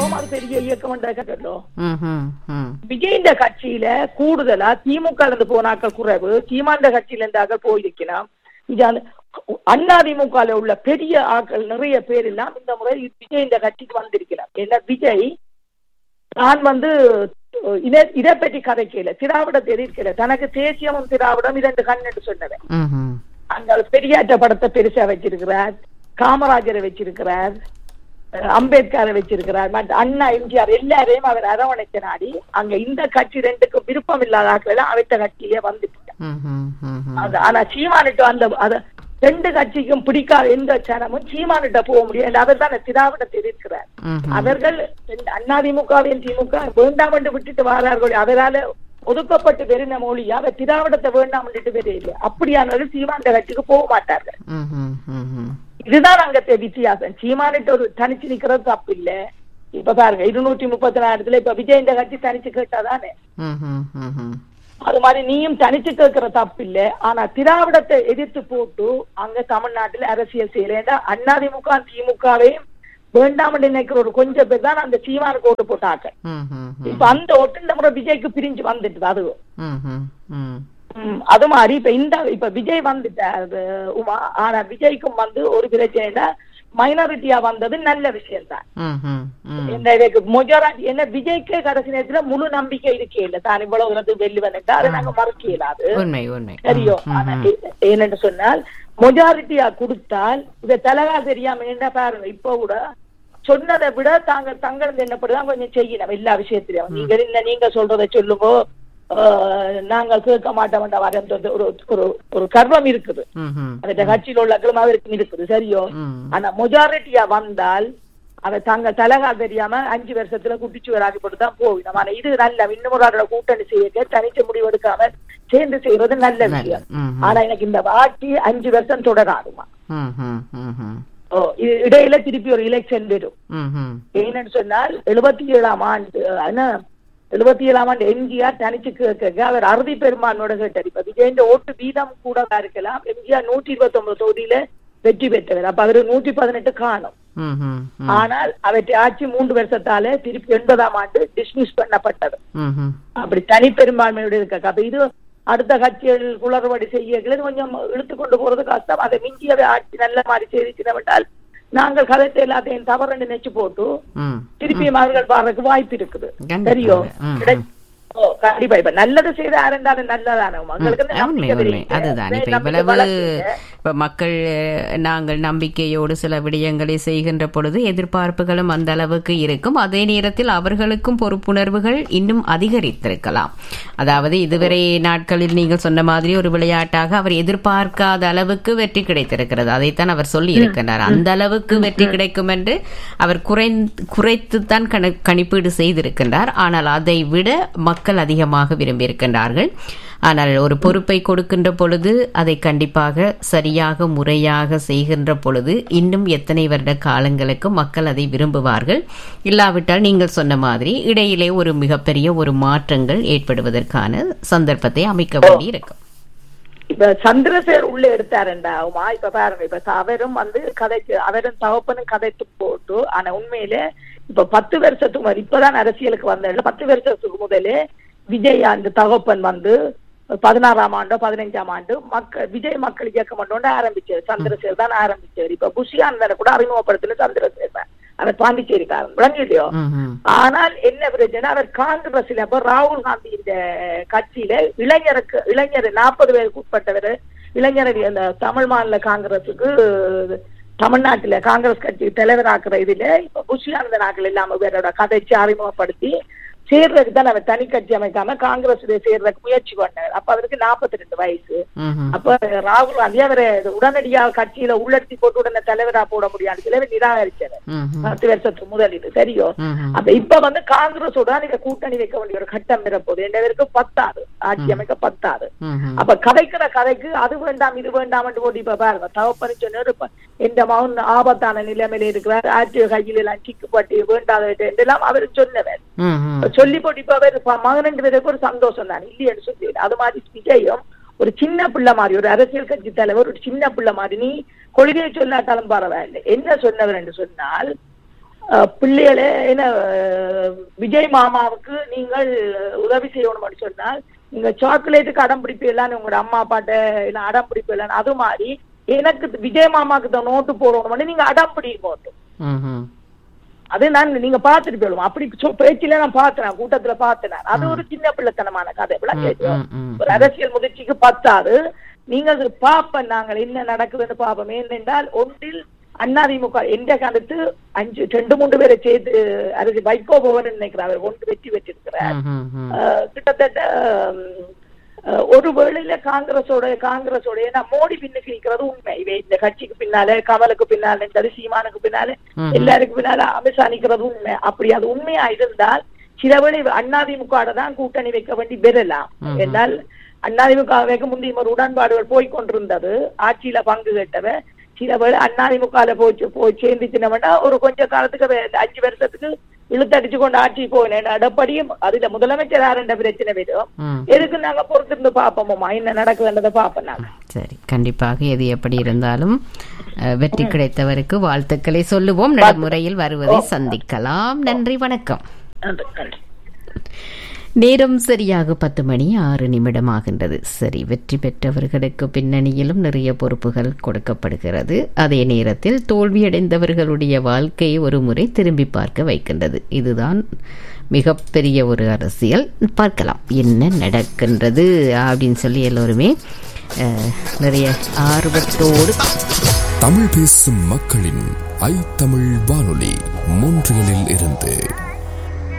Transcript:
இயக்கம் அது பெரிய இயக்கம் கேட்டோ ம் ம் ம் விஜயந்த கட்சியில கூடுதலா திமுக இருந்து போனாக்கள் குறைவு சீமாந்த கட்சியில இருந்தாக்கள் போயிருக்கலாம் இது அந்த அதிமுக உள்ள பெரிய ஆட்கள் நிறைய பேர் எல்லாம் இந்த முறை விஜய் இந்த கட்சிக்கு வந்திருக்கலாம் ஏன்னா விஜய் நான் வந்து இதை இதை பற்றி கதைக்கல திராவிடத்தை எதிர்க்கல தனக்கு தேசியமும் திராவிடம் இரண்டு கண் என்று சொன்னவன் ம் ம் அந்த பெரியாற்ற படத்தை பெருசா வச்சிருக்கிறார் காமராஜரை வச்சிருக்கிறார் அஹ் அம்பேத்கரை வச்சிருக்கிறார் மற்ற அண்ணா எம்ஜிஆர் எல்லாரையும் அவர் அரவணைக்க நாடி அங்க இந்த கட்சி ரெண்டுக்கும் விருப்பம் இல்லாத ஆட்கள் எல்லாம் அவத்த கட்சியிலே வந்துட்டாங்க ம் ம் ம் ம் அது ஆனா சீமானிட்டு அந்த அத ரெண்டு கட்சிக்கும் பிடிக்காத எந்த சேனமும் சீமானிட்ட போக முடியாது அவர் தான் திராவிடத்தை எதிர்க்கிறார் ம் அவர்கள் அதிமுகவின் திமுக வேண்டாம் என்று விட்டுட்டு வாரார்கள் அவரால ஒதுக்கப்பட்டு பெருன மொழி அவர் திராவிடத்தை வேண்டாம் என்று பெரிய இல்லை அப்படியானவர்கள் சீமாந்த கட்சிக்கு போக மாட்டார்கள் ம் ம் ம் ம் இதுதான் அங்க தெ- வித்தியாசம் சீமானிட்டு ஒரு தனிச்சு நிக்கிறது தப்பு இல்ல இப்ப பாருங்க இருநூற்றி முப்பத்தி நாலுல இப்ப விஜய் இந்த கட்சி தனிச்சு கேட்டாதானே ம் ம் ம் ம் அது மாதிரி நீயும் தனிச்சு கேட்கிற தப்பு இல்ல ஆனா திராவிடத்தை எதிர்த்து போட்டு அங்க தமிழ்நாட்டுல அரசியல் செய்யல ஏன்னா அதிமுக திமுகவையும் வேண்டாம் என்று நினைக்கிற ஒரு கொஞ்சம் பேர் தான் அந்த சீமானுக்கு ஓட்டு போட்டாங்க ம் ம் ம் இப்ப அந்த ஓட்டு இந்த முறை விஜய்க்கு பிரிஞ்சு வந்துட்டு அது ம் ம் ம் ம், அது மாதிரி இப்ப இந்த இப்ப விஜய் வந்துட்டாரு உமா ஆனா விஜய்க்கும் வந்து ஒரு பிரச்சனைனா மைனாரிட்டியா வந்தது நல்ல விஷயம் தான் ம் ம் ம் என்ன இதுக்கு மொஜாரிட்டி என்ன விஜய்க்கு கடைசி நேரத்துல முழு நம்பிக்கை இருக்கே இல்ல தான் இவ்வளவு தூரத்துக்கு வெள்ளி வந்துட்டா அதை நாங்க மறக்க இயலாது உண்மை உண்மை சரியோ ம், ஆனா ம், ஏ- என்னன்னு சொன்னால் மொஜாரிட்டியா கொடுத்தால் இத தலகா தெரியாம என்ன பாருங்க இப்ப கூட சொன்னதை விட தாங்க தங்களது என்னப்படுதான் கொஞ்சம் செய்யணும் எல்லா விஷயத்திலும் நீங்க என்ன நீங்க சொல்றதை சொல்லுங்க ஆஹ், நாங்கள் கேட்க மாட்டோம் வர ஒரு ஒரு ஒரு கர்வம் இருக்குது ம், ம், அந்த கட்சியில் உள்ள அக்கிரமாவிற்கும் இருக்குது சரியோ ம். ஆனா மொஜாரிட்டியா வந்தால் அதை தாங்க தலகா தெரியாம அஞ்சு வருஷத்துல குட்டிச்சு வராகி போட்டு தான் போகணும் ஆனா இது நல்ல இன்னும் ஒரு ஆளோட கூட்டணி செய்ய தனிச்சு முடிவெடுக்காம சேர்ந்து செய்யறது நல்ல விஷயம் ம், ம். ஆனா எனக்கு இந்த ஆட்சி அஞ்சு வருஷம் தொடராதுமா ம், ம், ம், ம். ஓ இது இடையில திருப்பி ஒரு எலெக்ஷன் வரும் ம், ம். என்னன்னு சொன்னால் எழுபத்தி ஏழாம் ஆண்டு ஆனா எழுபத்தி ஏழாம் ஆண்டு எம்ஜிஆர் தனிச்சு கேட்க அவர் அறுதி பெரும்பான்மையோட கேட்டார் இப்ப விஜயந்த ஓட்டு வீதம் கூட இருக்கலாம் எம்ஜிஆர் நூற்றி இருபத்தி ஒன்பது தொகுதியில வெற்றி பெற்றவர் அப்ப அவரு நூற்றி பதினெட்டு காணும் ம், ம், ம். ஆனால் அவற்றை ஆட்சி மூன்று வருஷத்தால திருப்பி எண்பதாம் ஆண்டு டிஸ்மிஸ் பண்ணப்பட்டது ம், ம். அப்படி தனி பெரும்பான்மையோட இருக்க அப்ப இது அடுத்த கட்சிகள் குளறுபடி செய்ய கொஞ்சம் இழுத்து கொண்டு போறது கஷ்டம் அதை மிஞ்சியவை ஆட்சி நல்ல மாதிரி செய்திருக்கிறவென்றால் நாங்கள் கதைத்தை எல்லாத்தையும் தவறு நினைச்சு போட்டு ம். திருப்பியும் அவர்கள் பாடுறதுக்கு வாய்ப்பு இருக்குது கண்டிப்பாக. சரியோ ம், கிடை- ஓ, கண்டிப்பா இப்ப நல்லது செய்த ஆரண்டாலும் நல்லதான மக்களுக்கு இந்த உண்மை நம்பிக்கை உண்மை வருகிறது. அதுதான் இப்ப நம்பிக்கை இவ்வளவு வளர்த்துங்க. இப்ப மக்கள் அஹ், நாங்கள் நம்பிக்கையோடு சில விடயங்களை செய்கின்ற பொழுது எதிர்பார்ப்புகளும் அந்த அளவுக்கு இருக்கும் அதே நேரத்தில் அவர்களுக்கும் பொறுப்புணர்வுகள் இன்னும் அதிகரித்திருக்கலாம் அதாவது இதுவரை நாட்களில் நீங்கள் சொன்ன மாதிரி ஒரு விளையாட்டாக அவர் எதிர்பார்க்காத அளவுக்கு வெற்றி கிடைத்திருக்கிறது அதைத்தான் அவர் சொல்லி இருக்கின்றார் அந்த அளவுக்கு வெற்றி கிடைக்கும் என்று அவர் குறை குறைத்துத்தான் கண- கணிப்பீடு செய்திருக்கின்றார் ஆனால் அதை விட மக்கள் அதிகமாக விரும்பியிருக்கின்றார்கள் ஆனால் ஒரு பொறுப்பை கொடுக்கின்ற பொழுது அதை கண்டிப்பாக சரியாக முறையாக செய்கின்ற பொழுது இன்னும் எத்தனை வருட காலங்களுக்கு மக்கள் அதை விரும்புவார்கள் இல்லாவிட்டால் நீங்கள் சொன்ன மாதிரி இடையிலே ஒரு மிகப்பெரிய ஒரு மாற்றங்கள் ஏற்படுவதற்கான சந்தர்ப்பத்தை அமைக்க வேண்டியிருக்கும் இப்ப சந்திரசேகர் உள்ள எடுத்தாருண்டா உமா இப்ப பாருங்க இப்ப அவரும் வந்து கதைக்கு அவரும் தகப்பனும் கதைத்து போட்டு ஆனா உண்மையில இப்ப பத்து வருஷத்துக்கு முதல் இப்பதான் அரசியலுக்கு வந்த பத்து வருஷத்துக்கு முதலே விஜய் அந்த தகப்பன் வந்து பதினாறாம் ஆண்டோ பதினைஞ்சாம் ஆண்டு மக்கள் விஜய் மக்கள் இயக்கம் கொண்டு ஆரம்பிச்சது சந்திரசேகர் தான் ஆரம்பிச்சது இப்ப புஷியானந்தரை கூட அறிமுகப்படுத்தின சந்திரசேகர் தான் அவர் பாண்டிச்சேரிக்காரன் விளங்கிலையோ ம், ம். ஆனால் என்ன பிரச்சனை அவர் காங்கிரஸ்ல அப்ப ராகுல் காந்தி இந்த கட்சியில இளைஞருக்கு இளைஞர் நாற்பது பேருக்கு உட்பட்டவர் இளைஞர் அந்த தமிழ் மாநில காங்கிரசுக்கு தமிழ்நாட்டுல காங்கிரஸ் கட்சி தலைவராக்குற இதுல இப்ப புஷியானந்த நாட்கள் இல்லாம வேறோட கதைச்சு அறிமுகப்படுத்தி சேர்றதுக்கு தான் அவர் தனி கட்சி அமைக்காம காங்கிரஸ்ல சேர்றதுக்கு முயற்சி பண்ணார் அப்ப அவருக்கு நாற்பத்தி ரெண்டு வயசு ம், ம். அப்ப ராகுல் காந்தி அவரை உடனடியா கட்சியில உள்ளடக்கி போட்டு உடனே தலைவரா போட முடியாது தலைவர் நிராகரிச்சார் ம், ம். பத்து வருஷத்துக்கு முதல் இது சரியோ ம், ம். அப்ப இப்ப வந்து காங்கிரஸோட தான் நீங்க கூட்டணி வைக்க வேண்டிய ஒரு கட்டம் வரப்போகுது ரெண்டு பேருக்கு பத்தாது ஆட்சி அமைக்க பத்தாது ம், ம். அப்ப கதைக்கிற கதைக்கு அது வேண்டாம் இது வேண்டாம் போட்டு இப்ப பாருங்க தவப்பனு சொன்னாரு இப்ப இந்த மகன் ஆபத்தான நிலைமையில இருக்கிறார் ஆட்சி கையில் எல்லாம் சிக்குப்பட்டு வேண்டாத எல்லாம் அவர் சொன்னவர் ம், ம். சொல்லி போட்டு இப்ப அவர் ப- மகனுங்கிறதுக்கு ஒரு சந்தோஷம் தான் இல்லையன்னு சொல்லி அது மாதிரி விஜயம் ஒரு சின்ன பிள்ளை மாதிரி ஒரு அரசியல் கட்சி தலைவர் ஒரு சின்ன பிள்ளை மாதிரி நீ கொள்கையை சொல்லாட்டாலும் பரவாயில்லை என்ன சொன்னவர் என்று சொன்னால் அஹ், பிள்ளைகளே என்ன அஹ், விஜய் மாமாவுக்கு நீங்கள் உதவி செய்யணும்னு சொன்னால் நீங்க சாக்லேட்டுக்கு அடம் பிடிப்பீங்களான்னு உங்களோட அம்மா அப்பாட்ட இல்ல அடம் பிடிப்பீங்களான்னு அது மாதிரி எனக்கு விஜய் மாமாக்கு தான் நோட்டு போடணும்னு நீங்க அடம் பிடிக்க போட்டும் ம்ஹும். அது நான் நீங்க பாத்துட்டு போயிடுவோம் அப்படி சொ- பேச்சுல நான் பார்த்தேன் கூட்டத்துல பார்த்தேன் நான். அது ஒரு சின்ன பிள்ளைத்தனமான கதை விளக்கேற்று ம், ம். ஒரு அரசியல் முதிர்ச்சிக்கு பத்தாது நீங்க அது பாப்ப நாங்கள் என்ன நடக்குதுன்னு பாப்போம் ஏனென்றால் ஒன்றில் அதிமுக எந்த கருத்து அஞ்சு ரெண்டு மூன்று பேரை சேர்த்து அரசு வைகோ போவன் நினைக்கிறார் அவர் ஒன்று வெற்றி பெற்றிருக்கிறார் ம்ஹும், ம். அஹ், கிட்டத்தட்ட அஹ், அஹ், ஒரு வேளையில காங்கிரஸோட காங்கிரஸோட ஏன்னா மோடி பின்னுக்கு நிற்கிறது உண்மை இவை இந்த கட்சிக்கு பின்னால கமலுக்கு பின்னால நின்றது சீமானுக்கு பின்னால ம்ஹும். எல்லாருக்கு பின்னால அமித்ஷா நிக்கிறது உண்மை அப்படி அது உண்மையா இருந்தால் சில வேளை அதிமுக தான் கூட்டணி வைக்க வேண்டி பெறலாம் ம்ஹும். என்றால் அதிமுக வைக்க முந்தைய ஒரு உடன்பாடுகள் போய் கொண்டிருந்தது ஆட்சியில பங்கு கேட்டவ சில வேளை அதிமுக போய் போய் சேர்ந்துச்சுன்னா ஒரு கொஞ்ச காலத்துக்கு வே- இந்த அஞ்சு வருஷத்துக்கு இழுத்தடிச்சு கொண்டு ஆட்சி போயினேன் எடப்பாடியும் அதுல முதலமைச்சர் யாருன்ற பிரச்சனை வரும் ம். எதுக்கு நாங்க பொறுத்திருந்து பாப்போமா என்ன நடக்குதுன்றதை பாப்போம் நாங்க சரி கண்டிப்பாக எது எப்படி இருந்தாலும் அஹ், வெற்றி கிடைத்தவருக்கு வாழ்த்துக்களை சொல்லுவோம் நடைமுறையில் வருவதை சந்திக்கலாம் நன்றி வணக்கம் நன்றி நன்றி நேரம் சரியாக பத்து மணி ஆறு நிமிடம் ஆகின்றது சரி வெற்றி பெற்றவர்களுக்கு பின்னணியிலும் நிறைய பொறுப்புகள் கொடுக்கப்படுகிறது அதே நேரத்தில் தோல்வியடைந்தவர்களுடைய வாழ்க்கையை ஒரு முறை திரும்பி பார்க்க வைக்கின்றது இதுதான் மிகப்பெரிய ஒரு அரசியல் பார்க்கலாம் என்ன நடக்கின்றது அப்படின்னு சொல்லி எல்லோருமே அஹ், நிறைய ஆர்வத்தோடு தமிழ் பேசும் மக்களின் ஐ தமிழ் வானொலி மொன்றியலில் இருந்து